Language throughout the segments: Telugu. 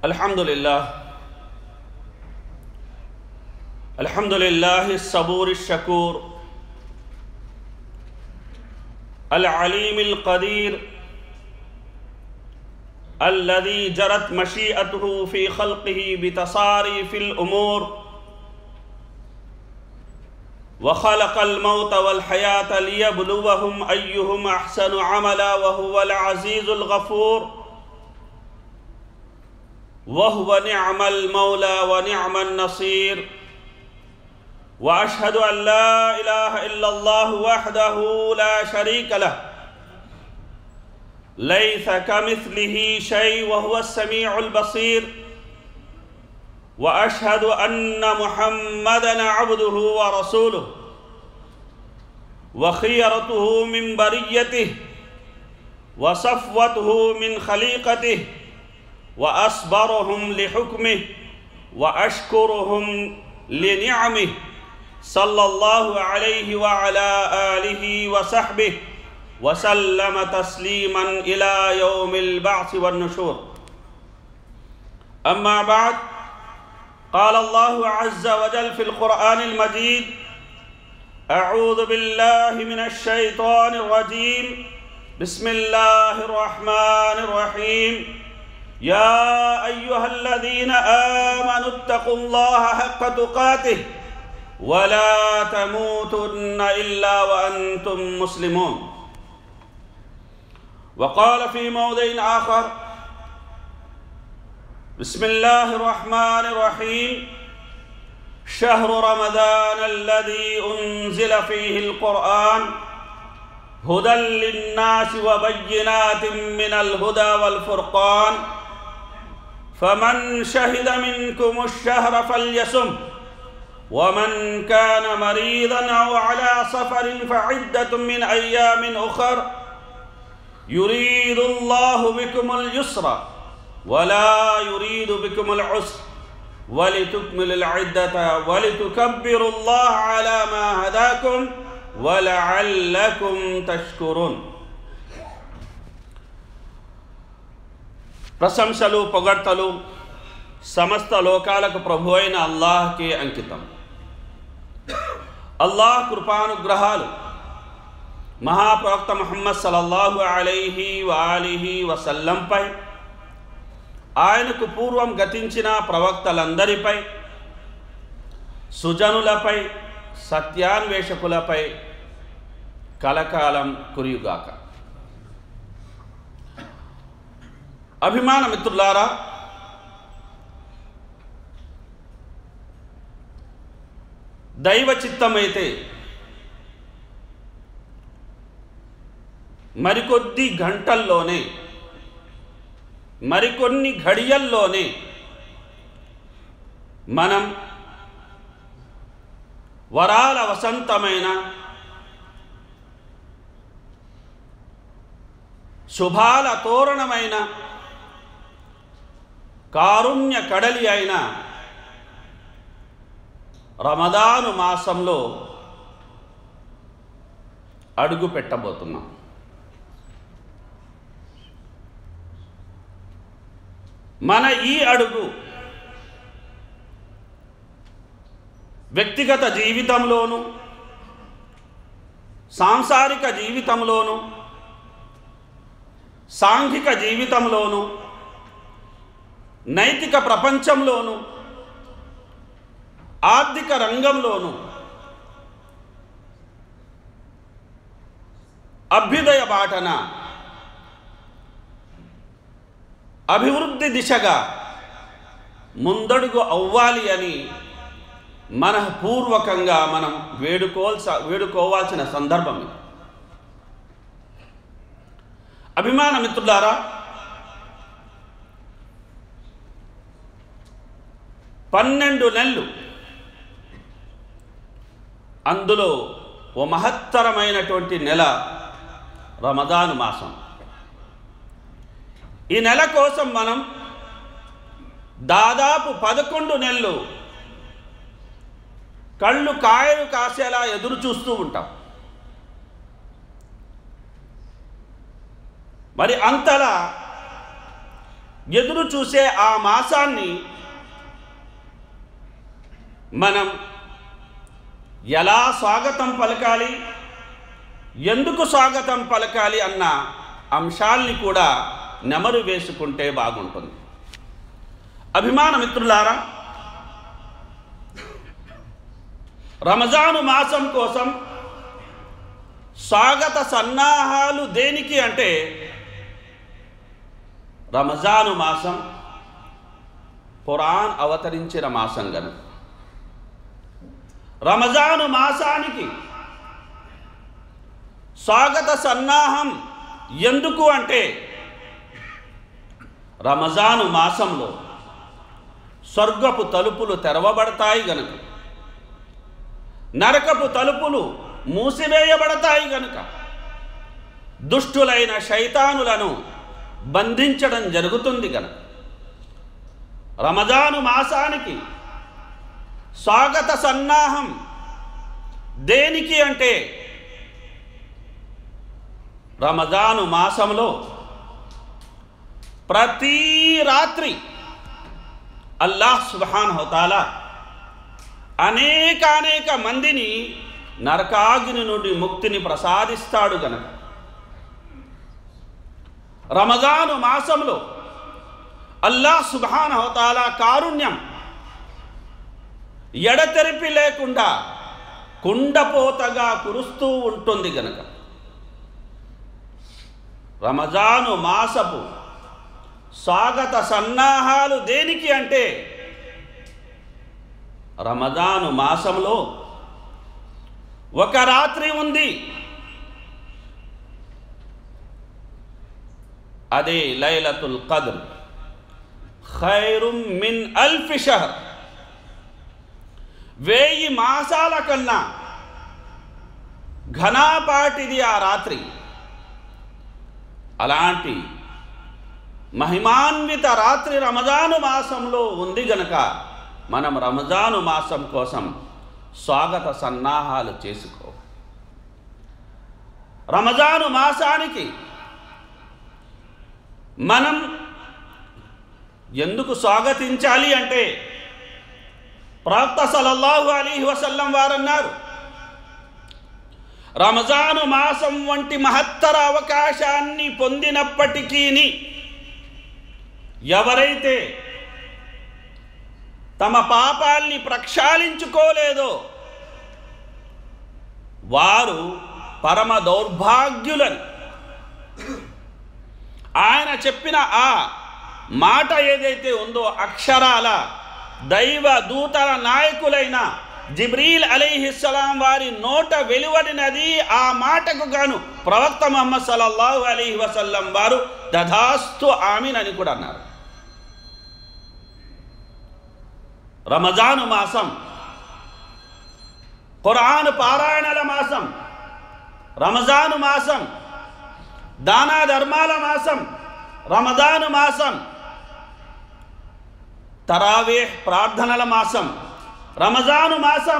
الحمد لله الحمد لله الصبور الشكور العليم القدير الذي جرت مشيئته في خلقه بتصاريف الامور وخلق الموت والحياه ليبلوهم ايهم احسن عملا وهو العزيز الغفور وهو نعم المولى ونعم النصير واشهد ان لا اله الا الله وحده لا شريك له ليس كمثله شيء وهو السميع البصير واشهد ان محمدا عبده ورسوله وخيرته من بريته وصفوته من خليقته واصبرهم لحكمه واشكرهم لنعمه صلى الله عليه وعلى اله وصحبه وسلم تسليما الى يوم البعث والنشور اما بعد قال الله عز وجل في القران المجيد اعوذ بالله من الشيطان الرجيم بسم الله الرحمن الرحيم يا ايها الذين امنوا اتقوا الله حق تقاته ولا تموتن الا وانتم مسلمون وقال في موضع اخر بسم الله الرحمن الرحيم شهر رمضان الذي انزل فيه القران هدى للناس وبينات من الهدى والفرقان فمن شهد منكم الشهر فليسم ومن كان مريضا او على سفر فعده من ايام اخر يريد الله بكم اليسر ولا يريد بكم العسر ولتكملوا العده ولتكبروا الله على ما هداكم ولعلكم تشكرون ప్రశంసలు పొగడ్తలు సమస్త లోకాలకు ప్రభు అయిన అల్లాహ్కే అంకితం అల్లాహ్ కృపానుగ్రహాలు మహాప్రవక్త ముహమ్మద్ సలల్లాహు అలైహి వాలిహి వసల్లంపై ఆయనకు పూర్వం గతించిన ప్రవక్తలందరిపై సుజనులపై సత్యాన్వేషకులపై కలకాలం కురియుగాక అభిమాన మిత్రులారా దైవ చిత్తమైతే మరికొద్ది గంటల్లోనే మరికొన్ని ఘడియల్లోనే మనం వరాల వసంతమైన శుభాల తోరణమైన కారుణ్య కడలి అయిన రమదాను మాసంలో అడుగు పెట్టబోతున్నాం మన ఈ అడుగు వ్యక్తిగత జీవితంలోను సాంసారిక జీవితంలోను సాంఘిక జీవితంలోను నైతిక ప్రపంచంలోను ఆర్థిక రంగంలోను అభ్యుదయ బాటన అభివృద్ధి దిశగా ముందడుగు అవ్వాలి అని మనఃపూర్వకంగా మనం వేడుకోవాల్స వేడుకోవాల్సిన సందర్భం ఇది అభిమాన మిత్రులారా పన్నెండు నెలలు అందులో ఓ మహత్తరమైనటువంటి నెల రమదాను మాసం ఈ నెల కోసం మనం దాదాపు పదకొండు నెలలు కళ్ళు కాయలు కాసేలా ఎదురు చూస్తూ ఉంటాం మరి అంతలా ఎదురు చూసే ఆ మాసాన్ని మనం ఎలా స్వాగతం పలకాలి ఎందుకు స్వాగతం పలకాలి అన్న అంశాల్ని కూడా నెమరు వేసుకుంటే బాగుంటుంది అభిమాన మిత్రులారా రమజాను మాసం కోసం స్వాగత సన్నాహాలు దేనికి అంటే రమజాను మాసం ఖురాన్ అవతరించిన మాసం గనుక రమజాను మాసానికి స్వాగత సన్నాహం ఎందుకు అంటే రమజాను మాసంలో స్వర్గపు తలుపులు తెరవబడతాయి గనుక నరకపు తలుపులు మూసివేయబడతాయి గనుక దుష్టులైన శైతానులను బంధించడం జరుగుతుంది గనుక రమజాను మాసానికి స్వాగత సన్నాహం దేనికి అంటే రమజాను మాసంలో ప్రతి రాత్రి అల్లాహ్ సుబ్హాన్ హోతాలా అనేకానేక మందిని నరకాగ్ని నుండి ముక్తిని ప్రసాదిస్తాడు గనక రమజాను మాసంలో అల్లాహ్ సుబ్హాన్ హోతాలా కారుణ్యం ఎడతెరిపి లేకుండా కుండపోతగా కురుస్తూ ఉంటుంది గనక రమజాను మాసపు స్వాగత సన్నాహాలు దేనికి అంటే రమజాను మాసంలో ఒక రాత్రి ఉంది అదే లైలతుల్ కద్ర్ ఖైరుం మిన్ అల్ఫి షహర్ వేయి మాసాల కన్నా ఘనాపాటిది ఆ రాత్రి అలాంటి మహిమాన్విత రాత్రి రమజాను మాసంలో ఉంది గనక మనం రమజాను మాసం కోసం స్వాగత సన్నాహాలు చేసుకో రమజాను మాసానికి మనం ఎందుకు స్వాగతించాలి అంటే ప్రవక్త సలల్లాహు అలీహి వసల్లం వారన్నారు రమజాను మాసం వంటి మహత్తర అవకాశాన్ని పొందినప్పటికీ ఎవరైతే తమ పాపాల్ని ప్రక్షాళించుకోలేదో వారు పరమ దౌర్భాగ్యులని ఆయన చెప్పిన ఆ మాట ఏదైతే ఉందో అక్షరాల దైవ దూతల నాయకులైన జిబ్రీల్ అలీహిస్సలాం వారి నోట వెలువడినది ఆ మాటకు గాను ప్రవక్త ముహమ్మద్ సల్లల్లాహు అలీహి వసల్లం వారు దధాస్తు ఆమీన్ అని కూడా అన్నారు రమజాను మాసం ఖురాన్ పారాయణల మాసం రమజాను మాసం దానా ధర్మాల మాసం రమజాను మాసం తరావేహ్ ప్రార్థనల మాసం రమజాను మాసం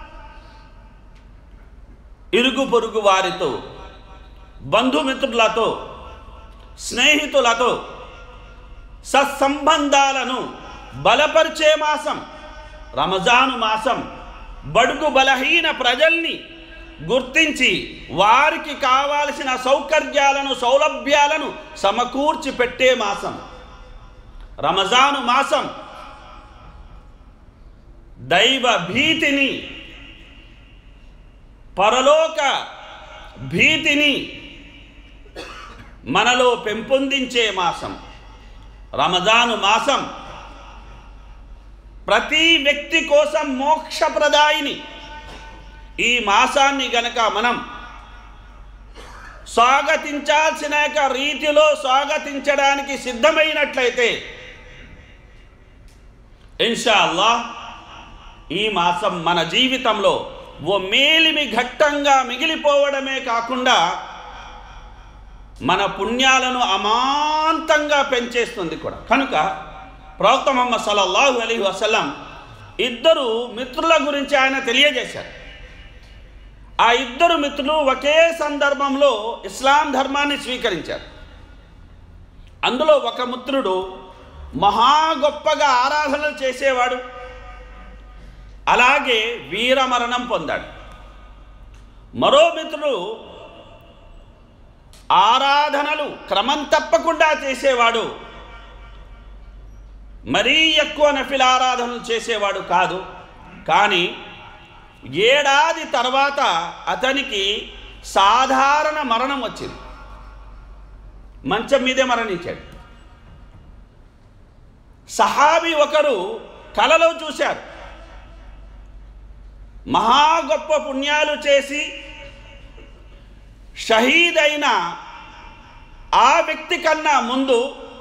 ఇరుగు పొరుగు వారితో బంధుమిత్రులతో స్నేహితులతో సత్సంబంధాలను బలపరిచే మాసం రమజాను మాసం బడుగు బలహీన ప్రజల్ని గుర్తించి వారికి కావాల్సిన సౌకర్యాలను సౌలభ్యాలను సమకూర్చి పెట్టే మాసం రమజాను మాసం దైవ భీతిని పరలోక భీతిని మనలో పెంపొందించే మాసం రమజాను మాసం ప్రతి వ్యక్తి కోసం మోక్షప్రదాయిని ఈ మాసాన్ని గనక మనం స్వాగతించాల్సిన యొక్క రీతిలో స్వాగతించడానికి సిద్ధమైనట్లయితే ఇన్షా అల్లాహ్ ఈ మాసం మన జీవితంలో ఓ మేలిమి ఘట్టంగా మిగిలిపోవడమే కాకుండా మన పుణ్యాలను అమాంతంగా పెంచేస్తుంది కూడా కనుక ప్రవక్త మొహమ్మద్ సల్లల్లాహు అలీ వసల్లం ఇద్దరు మిత్రుల గురించి ఆయన తెలియజేశారు ఆ ఇద్దరు మిత్రులు ఒకే సందర్భంలో ఇస్లాం ధర్మాన్ని స్వీకరించారు అందులో ఒక మిత్రుడు మహా గొప్పగా ఆరాధనలు చేసేవాడు అలాగే వీరమరణం పొందాడు మరో మిత్రుడు ఆరాధనలు క్రమం తప్పకుండా చేసేవాడు మరీ ఎక్కువ నఫిల్ ఆరాధనలు చేసేవాడు కాదు కానీ ఏడాది తర్వాత అతనికి సాధారణ మరణం వచ్చింది మంచం మీదే మరణించాడు సహాబి ఒకరు కలలో చూశారు మహా గొప్ప పుణ్యాలు చేసి షహీద్ అయిన ఆ వ్యక్తి కన్నా ముందు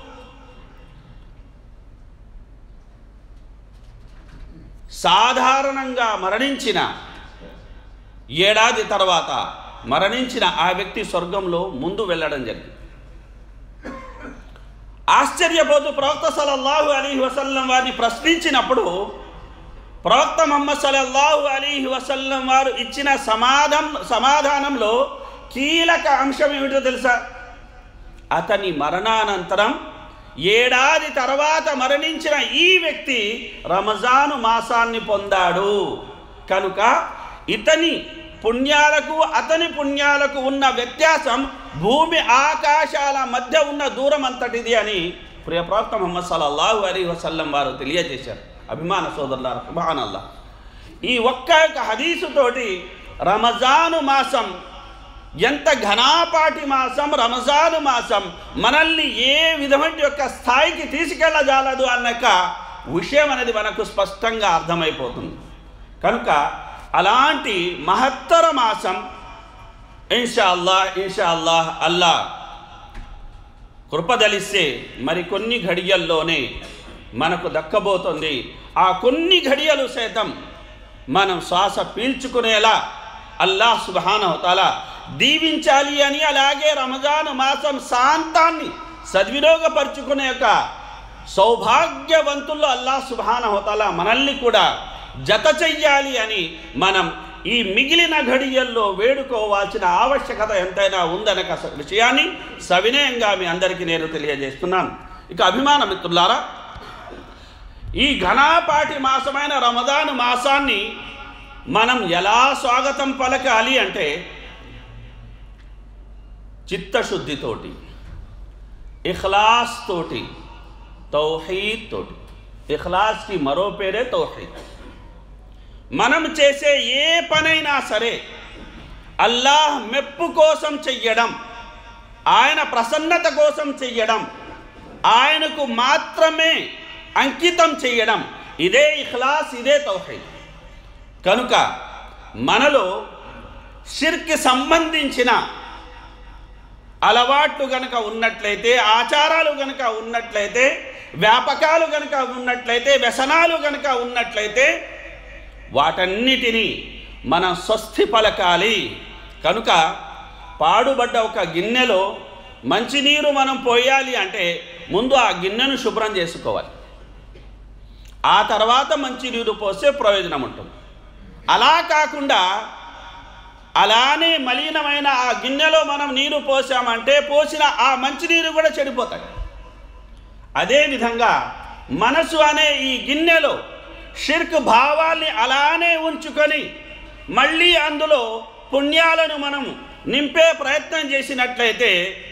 సాధారణంగా మరణించిన ఏడాది తర్వాత మరణించిన ఆ వ్యక్తి స్వర్గంలో ముందు వెళ్ళడం జరిగింది ఆశ్చర్యపోతూ ప్రవక్త సలల్లాహు అలీ వసల్లం వారిని ప్రశ్నించినప్పుడు ప్రవక్త మొహమ్మద్ సలల్లాహు అలీ వసల్లం వారు ఇచ్చిన సమాధం సమాధానంలో కీలక అంశం ఏమిటో తెలుసా అతని మరణానంతరం ఏడాది తర్వాత మరణించిన ఈ వ్యక్తి రమజాను మాసాన్ని పొందాడు కనుక ఇతని పుణ్యాలకు అతని పుణ్యాలకు ఉన్న వ్యత్యాసం భూమి ఆకాశాల మధ్య ఉన్న దూరం అంతటిది అని ప్రియ ప్రవక్త ముహమ్మద్ సల్లల్లాహు అలీ వసల్లం వారు తెలియజేశారు అభిమాన సోదరులారు సుబానల్లా ఈ ఒక్క యొక్క హదీసుతోటి రమజాను మాసం ఎంత ఘనాపాటి మాసం రమజాను మాసం మనల్ని ఏ విధమైన యొక్క స్థాయికి తీసుకెళ్ళజాలదు అన్నక విషయం అనేది మనకు స్పష్టంగా అర్థమైపోతుంది కనుక అలాంటి మహత్తర మాసం ఇన్షా అల్లాహ్ ఇన్షా అల్లాహ్ అల్లా కృపదలిస్తే మరికొన్ని ఘడియల్లోనే మనకు దక్కబోతుంది ఆ కొన్ని ఘడియలు సైతం మనం శ్వాస పీల్చుకునేలా అల్లాహ్ సుబానవతాల దీవించాలి అని అలాగే రమజాన్ మాసం శాంతాన్ని సద్వినియోగపరుచుకునే యొక్క సౌభాగ్యవంతుల్లో అల్లాహ్ సుబానవతాల మనల్ని కూడా జత చెయ్యాలి అని మనం ఈ మిగిలిన ఘడియల్లో వేడుకోవాల్సిన ఆవశ్యకత ఎంతైనా ఉందనక విషయాన్ని సవినయంగా మీ అందరికీ నేను తెలియజేస్తున్నాను ఇక అభిమాన మిత్రులారా ఈ ఘనాపాటి మాసమైన రమదాన్ మాసాన్ని మనం ఎలా స్వాగతం పలకాలి అంటే చిత్తశుద్ధితోటి ఇఖ్లాస్ తోటి తౌహీద్ తోటి ఇఖ్లాస్కి మరో పేరే తౌహీద్ మనం చేసే ఏ పనైనా సరే అల్లాహ్ మెప్పు కోసం చెయ్యడం ఆయన ప్రసన్నత కోసం చెయ్యడం ఆయనకు మాత్రమే అంకితం చేయడం ఇదే ఇఖ్లాస్ ఇదే తౌహీద్ కనుక మనలో షిర్కి సంబంధించిన అలవాట్లు గనక ఉన్నట్లయితే ఆచారాలు గనక ఉన్నట్లయితే వ్యాపకాలు గనక ఉన్నట్లయితే వ్యసనాలు గనక ఉన్నట్లయితే వాటన్నిటినీ మనం స్వస్తి పలకాలి కనుక పాడుబడ్డ ఒక గిన్నెలో మంచినీరు మనం పోయాలి అంటే ముందు ఆ గిన్నెను శుభ్రం చేసుకోవాలి ఆ తర్వాత మంచినీరు పోస్తే ప్రయోజనం ఉంటుంది అలా కాకుండా అలానే మలినమైన ఆ గిన్నెలో మనం నీరు పోసామంటే పోసిన ఆ మంచినీరు కూడా చెడిపోతాయి అదేవిధంగా మనసు అనే ఈ గిన్నెలో షిర్క్ భావాల్ని అలానే ఉంచుకొని మళ్ళీ అందులో పుణ్యాలను మనం నింపే ప్రయత్నం చేసినట్లయితే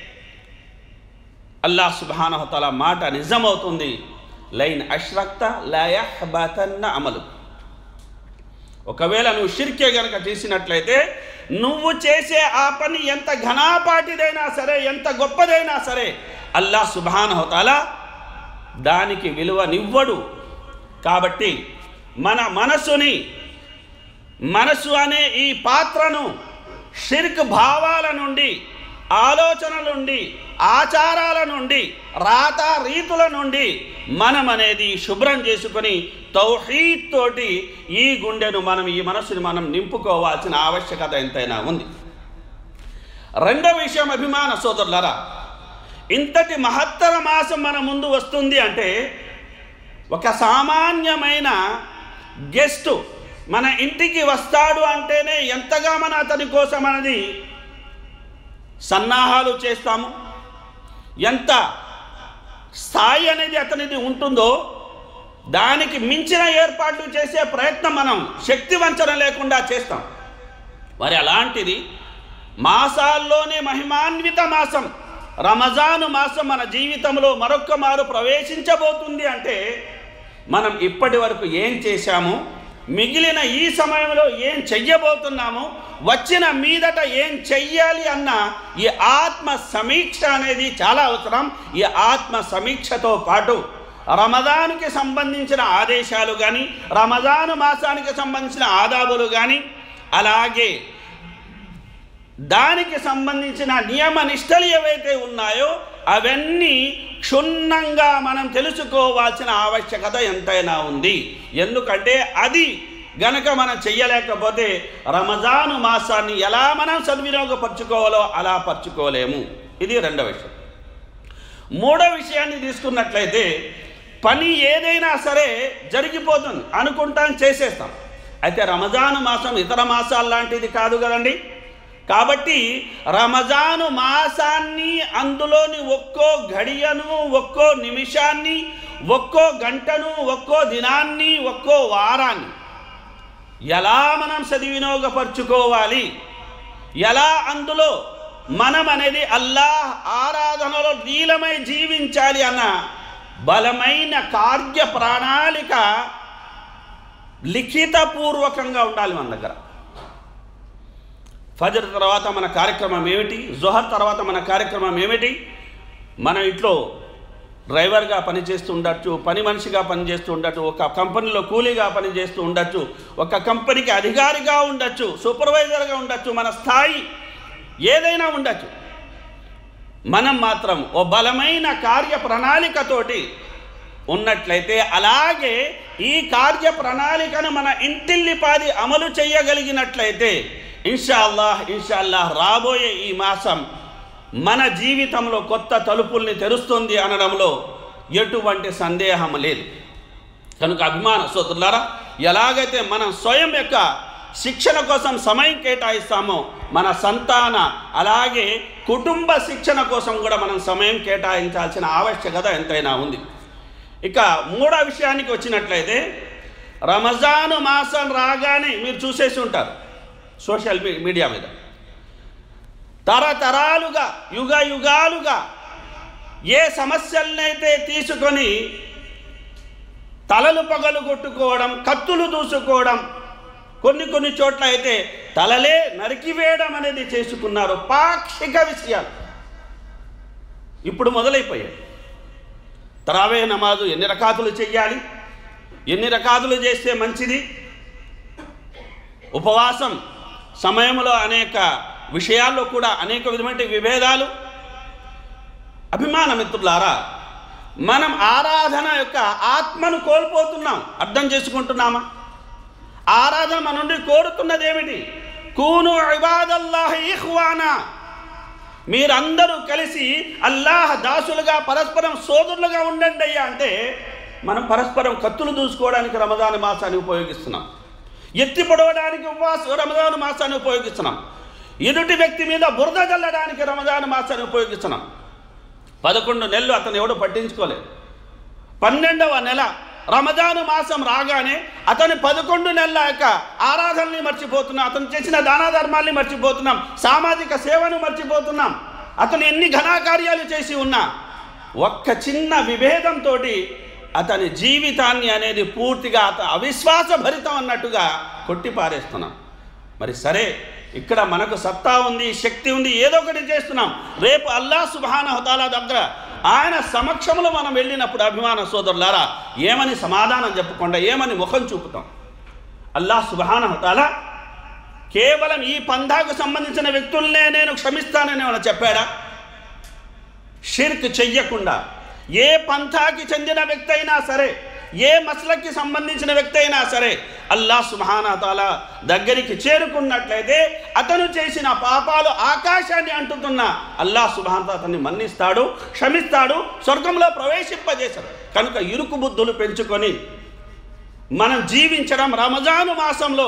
అల్లాహ్ సుబానహతల మాట నిజమవుతుంది లైన్ అశ్రక్త లయహ్బతన్న అమలు ఒకవేళ నువ్వు షిర్కే గనక చేసినట్లయితే నువ్వు చేసే ఆ పని ఎంత ఘనాపాటిదైనా సరే ఎంత గొప్పదైనా సరే అల్లాహ్ సుబానహతల దానికి విలువనివ్వడు కాబట్టి మన మనసుని మనసు అనే ఈ పాత్రను షిర్క్ భావాల నుండి ఆలోచనల నుండి ఆచారాల నుండి రాత రీతుల నుండి మనం అనేది శుభ్రం చేసుకొని తౌహీద్ తోటి ఈ గుండెను మనం ఈ మనసుని మనం నింపుకోవాల్సిన ఆవశ్యకత ఎంతైనా ఉంది రెండవ విషయం అభిమాన సోదరులరా ఇంతటి మహత్తర మాసం మన ముందు వస్తుంది అంటే ఒక సామాన్యమైన గెస్ట్ మన ఇంటికి వస్తాడు అంటేనే ఎంతగా మన అతని కోసం అనేది సన్నాహాలు చేస్తాము ఎంత స్థాయి అనేది అతనిది ఉంటుందో దానికి మించిన ఏర్పాట్లు చేసే ప్రయత్నం మనం శక్తి వంచన లేకుండా చేస్తాం మరి అలాంటిది మాసాల్లోనే మహిమాన్విత మాసం రమజాను మాసం మన జీవితంలో మరొక్క మారు ప్రవేశించబోతుంది అంటే మనం ఇప్పటి వరకు ఏం చేశాము మిగిలిన ఈ సమయంలో ఏం చెయ్యబోతున్నాము వచ్చిన మీదట ఏం చెయ్యాలి అన్న ఈ ఆత్మ సమీక్ష అనేది చాలా అవసరం ఈ ఆత్మ సమీక్షతో పాటు రమదానికి సంబంధించిన ఆదేశాలు కానీ రమజాను మాసానికి సంబంధించిన ఆదాబులు కానీ అలాగే దానికి సంబంధించిన నియమ నిష్టలు ఏవైతే ఉన్నాయో అవన్నీ క్షుణ్ణంగా మనం తెలుసుకోవాల్సిన ఆవశ్యకత ఎంతైనా ఉంది ఎందుకంటే అది గనక మనం చెయ్యలేకపోతే రమజాను మాసాన్ని ఎలా మనం సద్వినియోగపరచుకోవాలో అలా పరచుకోలేము ఇది రెండవ విషయం మూడో విషయాన్ని తీసుకున్నట్లయితే పని ఏదైనా సరే జరిగిపోతుంది అనుకుంటాం చేసేస్తాం అయితే రమజాను మాసం ఇతర మాసాల లాంటిది కాదు కదండి కాబట్టి రమజాను మాసాన్ని అందులోని ఒక్కో గడియను ఒక్కో నిమిషాన్ని ఒక్కో గంటను ఒక్కో దినాన్ని ఒక్కో వారాన్ని ఎలా మనం సద్వినియోగపరుచుకోవాలి ఎలా అందులో మనం అనేది అల్లాహ్ ఆరాధనలో నీలమై జీవించాలి అన్న బలమైన కార్య ప్రణాళిక లిఖితపూర్వకంగా ఉండాలి మన దగ్గర ఫజర్ తర్వాత మన కార్యక్రమం ఏమిటి జొహర్ తర్వాత మన కార్యక్రమం ఏమిటి మన ఇంట్లో డ్రైవర్గా పనిచేస్తూ ఉండొచ్చు పని మనిషిగా పనిచేస్తూ ఉండొచ్చు ఒక కంపెనీలో కూలీగా పనిచేస్తూ ఉండొచ్చు ఒక కంపెనీకి అధికారిగా ఉండొచ్చు సూపర్వైజర్గా ఉండొచ్చు మన స్థాయి ఏదైనా ఉండొచ్చు మనం మాత్రం ఓ బలమైన కార్య ప్రణాళికతోటి ఉన్నట్లయితే అలాగే ఈ కార్య ప్రణాళికను మన ఇంటిల్లిపాది అమలు చేయగలిగినట్లయితే ఇన్షాల్లాహ్ ఇన్షాల్లాహ్ రాబోయే ఈ మాసం మన జీవితంలో కొత్త తలుపుల్ని తెరుస్తుంది అనడంలో ఎటువంటి సందేహం లేదు కనుక అభిమాన సోదరులారా ఎలాగైతే మనం స్వయం యొక్క శిక్షణ కోసం సమయం కేటాయిస్తామో మన సంతాన అలాగే కుటుంబ శిక్షణ కోసం కూడా మనం సమయం కేటాయించాల్సిన ఆవశ్యకత ఎంతైనా ఉంది ఇక మూడో విషయానికి వచ్చినట్లయితే రమజాను మాసం రాగానే మీరు చూసేసి ఉంటారు సోషల్ మీ- మీడియా మీద తరతరాలుగా యుగ యుగాలుగా ఏ సమస్యలనైతే తీసుకొని తలలు పగలు కొట్టుకోవడం కత్తులు దూసుకోవడం కొన్ని కొన్ని చోట్ల అయితే తలలే నరికివేయడం అనేది చేసుకున్నారు పాక్షిక విషయాలు ఇప్పుడు మొదలైపోయాయి తరావే నమాజు ఎన్ని రకాతులు చెయ్యాలి ఎన్ని రకాతులు చేస్తే మంచిది ఉపవాసం సమయంలో అనేక విషయాల్లో కూడా అనేక విధమైన విభేదాలు అభిమాన మిత్రులారా మనం ఆరాధన యొక్క ఆత్మను కోల్పోతున్నాం అర్థం చేసుకుంటున్నామా ఆరాధన మన నుండి కోరుతున్నది ఏమిటి కూను ఇబాదల్లాహ్ ఇఖ్వానా మీరందరూ కలిసి అల్లాహ్ దాసులుగా పరస్పరం సోదరులుగా ఉండండి అయ్యా అంటే మనం పరస్పరం కత్తులు దూసుకోవడానికి రమదాన్ మాసాన్ని ఉపయోగిస్తున్నాం ఎత్తి పొడవడానికి ఉపవాస రమదాన్ మాసాన్ని ఉపయోగిస్తున్నాం ఎదుటి వ్యక్తి మీద బురద జల్లడానికి రమదాన్ మాసాన్ని ఉపయోగిస్తున్నాం పదకొండు నెలలు అతను ఎవడు పట్టించుకోలేదు పన్నెండవ నెల రమజాను మాసం రాగానే అతని పదకొండు నెలల యొక్క ఆరాధనని మర్చిపోతున్నాం అతను చేసిన దాన ధర్మాల్ని మర్చిపోతున్నాం సామాజిక సేవను మర్చిపోతున్నాం అతను ఎన్ని ఘనాకార్యాలు చేసి ఉన్నా ఒక్క చిన్న విభేదంతో అతని జీవితాన్ని అనేది పూర్తిగా అత అవిశ్వాసభరితం అన్నట్టుగా కొట్టిపారేస్తున్నాం మరి సరే ఇక్కడ మనకు సత్తా ఉంది శక్తి ఉంది ఏదో ఒకటి చేస్తున్నాం రేపు అల్లా సుబాన హుతాలా దగ్గర ఆయన సమక్షంలో మనం వెళ్ళినప్పుడు అభిమాన సోదరులారా ఏమని సమాధానం చెప్పకుండా ఏమని ముఖం చూపుతాం అల్లా సుబాన హుతాలా కేవలం ఈ పంధాకు సంబంధించిన వ్యక్తులనే నేను క్షమిస్తానని ఏమైనా చెప్పాడా షిర్క్ చెయ్యకుండా ఏ పంథాకి చెందిన వ్యక్తి అయినా సరే ఏ మసలకి సంబంధించిన వ్యక్తి అయినా సరే అల్లా సుబానాతాల దగ్గరికి చేరుకున్నట్లయితే అతను చేసిన పాపాలు ఆకాశాన్ని అంటుతున్న అల్లా సుబానత అతన్ని మన్నిస్తాడు క్షమిస్తాడు స్వర్గంలో ప్రవేశింపజేశాడు కనుక ఇరుకు బుద్ధులు పెంచుకొని మనం జీవించడం రమజాను మాసంలో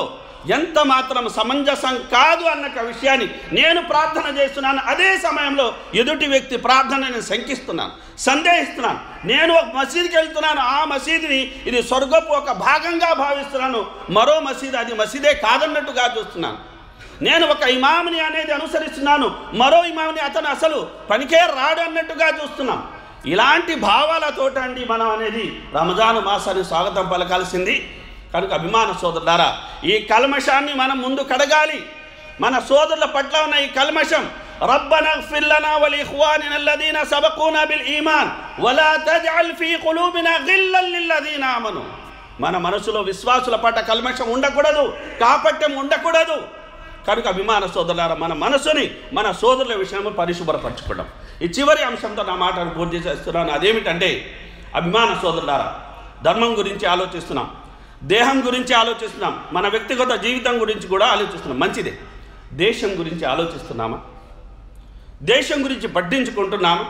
ఎంత మాత్రం సమంజసం కాదు అన్న ఒక విషయాన్ని నేను ప్రార్థన చేస్తున్నాను అదే సమయంలో ఎదుటి వ్యక్తి ప్రార్థనని శంకిస్తున్నాను సందేహిస్తున్నాను నేను ఒక మసీదుకి వెళ్తున్నాను ఆ మసీదుని ఇది స్వర్గపు ఒక భాగంగా భావిస్తున్నాను మరో మసీదు అది మసీదే కాదన్నట్టుగా చూస్తున్నాను నేను ఒక ఇమాముని అనేది అనుసరిస్తున్నాను మరో ఇమాముని అతను అసలు పనికే రాడు అన్నట్టుగా చూస్తున్నాం ఇలాంటి భావాలతోట అండి మనం అనేది రంజాను మాసాన్ని స్వాగతం పలకాల్సింది కనుక అభిమాన సోదరులారా ఈ కల్మషాన్ని మనం ముందు కడగాలి మన సోదరుల పట్ల ఉన్న ఈ కల్మషం ربنا اغفر لنا ولإخواننا الذين سبقونا بالإيمان ولا تجعل في قلوبنا غلا للذين آمنوا మన మనసులో విశ్వాసుల పట్ల కల్మషం ఉండకూడదు కాపట్యం ఉండకూడదు కనుక అభిమాన సోదరులారా మన మనసుని మన సోదరుల విషయంలో పరిశుభ్రపరచుకోవడం ఈ చివరి అంశంతో నా మాటను పూర్తి చేస్తున్నాను అదేమిటంటే అభిమాన సోదరులారా ధర్మం గురించి ఆలోచిస్తున్నాం దేహం గురించి ఆలోచిస్తున్నాం మన వ్యక్తిగత జీవితం గురించి కూడా ఆలోచిస్తున్నాం మంచిదే దేశం గురించి ఆలోచిస్తున్నామా దేశం గురించి పట్టించుకుంటున్నామా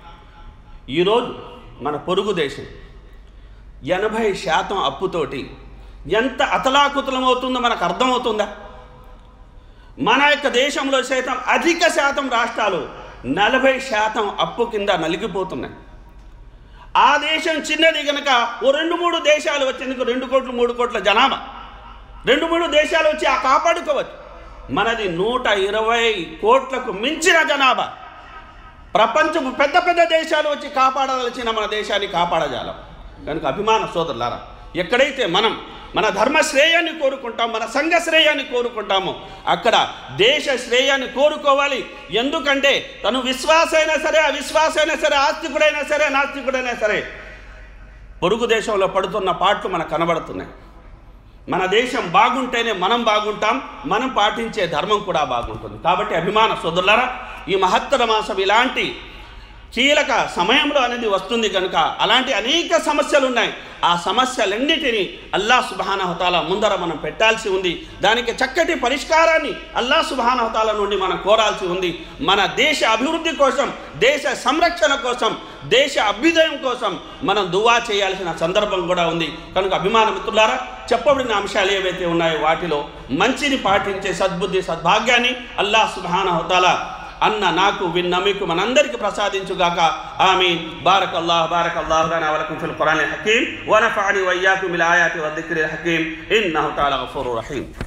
ఈరోజు మన పొరుగు దేశం ఎనభై శాతం అప్పుతోటి ఎంత అతలాకుతలం అవుతుందో మనకు అర్థమవుతుందా మన యొక్క దేశంలో సైతం అధిక శాతం రాష్ట్రాలు నలభై శాతం అప్పు కింద నలిగిపోతున్నాయి ఆ దేశం చిన్నది కనుక ఓ రెండు మూడు దేశాలు వచ్చేందుకు రెండు కోట్లు మూడు కోట్ల జనాభా రెండు మూడు దేశాలు వచ్చి ఆ కాపాడుకోవచ్చు మనది నూట ఇరవై కోట్లకు మించిన జనాభా ప్రపంచపు పెద్ద పెద్ద దేశాలు వచ్చి కాపాడదలిచిన మన దేశాన్ని కాపాడజాలం కనుక అభిమాన సోదరులారా ఎక్కడైతే మనం మన ధర్మ శ్రేయాన్ని కోరుకుంటాం మన సంఘ శ్రేయాన్ని కోరుకుంటామో అక్కడ దేశ శ్రేయాన్ని కోరుకోవాలి ఎందుకంటే తను విశ్వాసైనా సరే అవిశ్వాసైనా సరే ఆస్తికుడైనా సరే నాస్తికుడైనా సరే పొరుగు దేశంలో పడుతున్న పాటలు మనకు కనబడుతున్నాయి మన దేశం బాగుంటేనే మనం బాగుంటాం మనం పాటించే ధర్మం కూడా బాగుంటుంది కాబట్టి అభిమాన సోదరులారా ఈ మహత్తర మాసం ఇలాంటి కీలక సమయంలో అనేది వస్తుంది కనుక అలాంటి అనేక సమస్యలు ఉన్నాయి ఆ సమస్యలన్నిటినీ అల్లా సుబానహతాల ముందర మనం పెట్టాల్సి ఉంది దానికి చక్కటి పరిష్కారాన్ని అల్లా సుబానహతాల నుండి మనం కోరాల్సి ఉంది మన దేశ అభివృద్ధి కోసం దేశ సంరక్షణ కోసం దేశ అభ్యుదయం కోసం మనం దువా చేయాల్సిన సందర్భం కూడా ఉంది కనుక అభిమాన మిత్రులారా చెప్పబడిన అంశాలు ఏవైతే ఉన్నాయో వాటిలో మంచిని పాటించే సద్బుద్ధి సద్భాగ్యాన్ని అల్లా సుబానహతాల అన్న నాకు విన్న మీకు మనందరికి ప్రసాదించుగాక ఆమీన్ బారక్ అల్లాహ్ బారక్ అల్లాహ్ లనా వలకుం ఫిల్ ఖురానిల్ హకీమ్ వనఫعني وإياكم بالآيات والذكر الحكيم إنه تعالى غفور رحيم